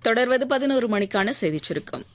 தொடர்வது பதினோரு மணிக்கான செய்திச் சுருக்கம்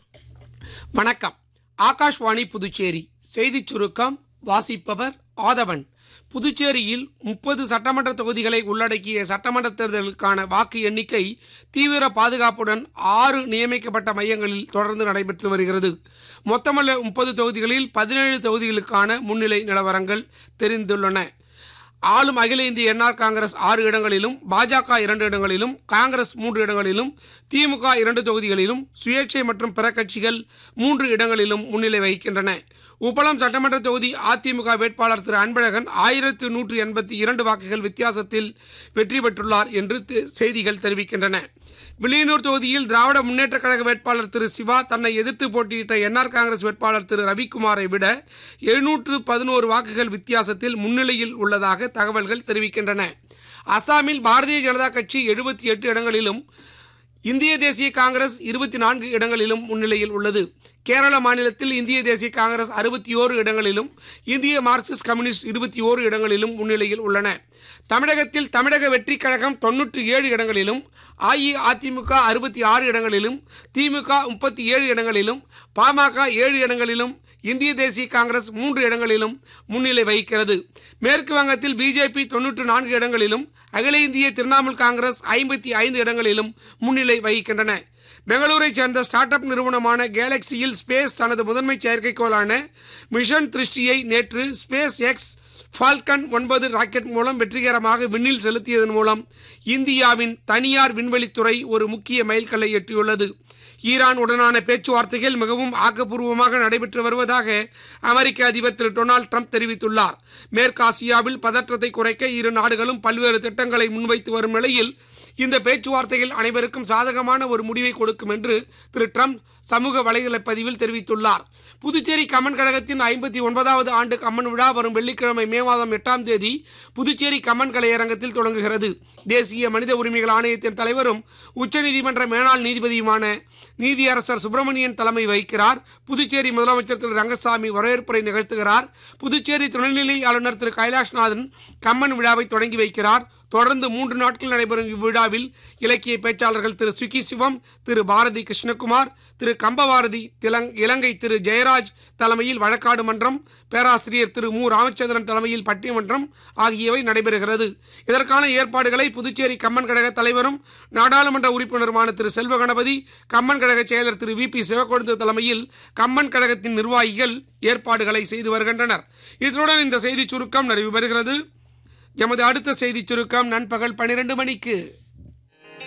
வணக்கம் ஆகாஷ்வாணி புதுச்சேரி செய்திச் சுருக்கம் வாசிப்பவர் ஆதவன் புதுச்சேரியில் முப்பது சட்டமன்ற தொகுதிகளை உள்ளடக்கிய சட்டமன்ற தேர்தலுக்கான வாக்கு எண்ணிக்கை தீவிர பாதுகாப்புடன் ஆறு நியமிக்கப்பட்ட மையங்களில் தொடர்ந்து நடைபெற்று வருகிறது மொத்தமுள்ள முப்பது தொகுதிகளில் பதினேழு தொகுதிகளுக்கான முன்னிலை நிலவரங்கள் தெரிந்துள்ளன ஆளும் அகில இந்திய என்ஆர் காங்கிரஸ் ஆறு இடங்களிலும் பாஜக இரண்டு இடங்களிலும் காங்கிரஸ் மூன்று இடங்களிலும் திமுக இரண்டு தொகுதிகளிலும் சுயேட்சை மற்றும் பிற கட்சிகள் மூன்று இடங்களிலும் முன்னிலை வகிக்கின்றன உப்பளம் சட்டமன்ற தொகுதி அதிமுக வேட்பாளர் திரு அன்பழகன் ஆயிரத்து நூற்று எண்பத்தி இரண்டு வாக்குகள் வித்தியாசத்தில் வெற்றி பெற்றுள்ளார் என்று தி- செய்திகள் தெரிவிக்கின்றன வில்லியனூர் தொகுதியில் திராவிட முன்னேற்றக் கழக வேட்பாளர் திரு சிவா தன்னை எதிர்த்து போட்டியிட்ட என்ஆர் காங்கிரஸ் வேட்பாளர் திரு ரவிக்குமாரை விட எழுநூற்று பதினோரு வாக்குகள் வித்தியாசத்தில் முன்னிலையில் உள்ளதாக தகவல்கள் தெரிவிக்கின்றன அசாமில் பாரதிய ஜனதா கட்சி எழுபத்தி எட்டு இடங்களிலும் இந்திய தேசிய காங்கிரஸ் இருபத்தி நான்கு இடங்களிலும் முன்னிலையில் உள்ளது கேரள மாநிலத்தில் இந்திய தேசிய காங்கிரஸ் அறுபத்தி ஓரு இடங்களிலும் இந்திய மார்க்சிஸ்ட் கம்யூனிஸ்ட் இருபத்தி ஓரு இடங்களிலும் முன்னிலையில் உள்ளன தமிழகத்தில் தமிழக வெற்றிக் கழகம் தொன்னூற்றி ஏழு இடங்களிலும் அஇஅதிமுக அறுபத்தி ஆறு இடங்களிலும் திமுக முப்பத்தி ஏழு இடங்களிலும் பாமக ஏழு இடங்களிலும் இந்திய தேசிய காங்கிரஸ் மூன்று இடங்களிலும் முன்னிலை வகிக்கிறது மேற்கு வங்கத்தில் பிஜேபி தொன்னூற்று நான்கு இடங்களிலும் அகில இந்திய திரிணாமுல் காங்கிரஸ் ஐம்பத்தி ஐந்து இடங்களிலும் முன்னிலை வகிக்கின்றன பெங்களூரைச் சேர்ந்த ஸ்டார்ட் அப் நிறுவனமான கேலக்சியில் ஸ்பேஸ் தனது முதன்மை செயற்கைக்கோளான மிஷன் திருஷ்டியை நேற்று ஸ்பேஸ் எக்ஸ் ஃபால்கன் ஒன்பது ராக்கெட் மூலம் வெற்றிகரமாக விண்ணில் செலுத்தியதன் மூலம் இந்தியாவின் தனியார் விண்வெளித்துறை ஒரு முக்கிய மைல்கல்லை எட்டியுள்ளது ஈரான் உடனான பேச்சுவார்த்தைகள் மிகவும் ஆக்கப்பூர்வமாக நடைபெற்று வருவதாக அமெரிக்க அதிபர் திரு டொனால்ட் ட்ரம்ப் தெரிவித்துள்ளார் மேற்காசியாவில் பதற்றத்தை குறைக்க இரு நாடுகளும் பல்வேறு திட்டங்களை முன்வைத்து வரும் நிலையில் இந்த பேச்சுவார்த்தைகள் அனைவருக்கும் சாதகமான ஒரு முடிவை கொடுக்கும் என்று திரு ட்ரம்ப் சமூக வலைதள பதிவில் தெரிவித்துள்ளார் புதுச்சேரி கம்மன் கழகத்தின் ஐம்பத்தி ஒன்பதாவது ஆண்டு கம்மன் விழா வரும் வெள்ளிக்கிழமை மே மாதம் எட்டாம் தேதி புதுச்சேரி கம்மன் கலையரங்கத்தில் தொடங்குகிறது தேசிய மனித உரிமைகள் ஆணையத்தின் தலைவரும் உச்சநீதிமன்ற மேலாள் நீதிபதியுமான நீதியரசர் சுப்பிரமணியன் தலைமை வகிக்கிறார் புதுச்சேரி முதலமைச்சர் திரு ரங்கசாமி வரவேற்புரை நிகழ்த்துகிறார் புதுச்சேரி துணைநிலை ஆளுநர் திரு கைலாஷ்நாதன் கம்மன் விழாவை தொடங்கி வைக்கிறார் தொடர்ந்து மூன்று நாட்கள் நடைபெறும் இவ்விழாவில் இலக்கிய பேச்சாளர்கள் திரு சுகி சிவம் திரு பாரதி கிருஷ்ணகுமார் திரு கம்பபாரதி திலங் இலங்கை திரு ஜெயராஜ் தலைமையில் வழக்காடு மன்றம் பேராசிரியர் திரு மு ராமச்சந்திரன் தலைமையில் பட்டிமன்றம் ஆகியவை நடைபெறுகிறது இதற்கான ஏற்பாடுகளை புதுச்சேரி கம்மன் கழக தலைவரும் நாடாளுமன்ற உறுப்பினருமான திரு செல்வ கணபதி கம்மன் கழக செயலர் திரு வி பி சிவக்கொழுந்து தலைமையில் கம்மன் கழகத்தின் நிர்வாகிகள் ஏற்பாடுகளை செய்து வருகின்றனர் இத்துடன் இந்த செய்திச் சுருக்கம் நிறைவு பெறுகிறது எமது அடுத்த செய்திச் சுருக்கம் நண்பகல் பனிரெண்டு மணிக்கு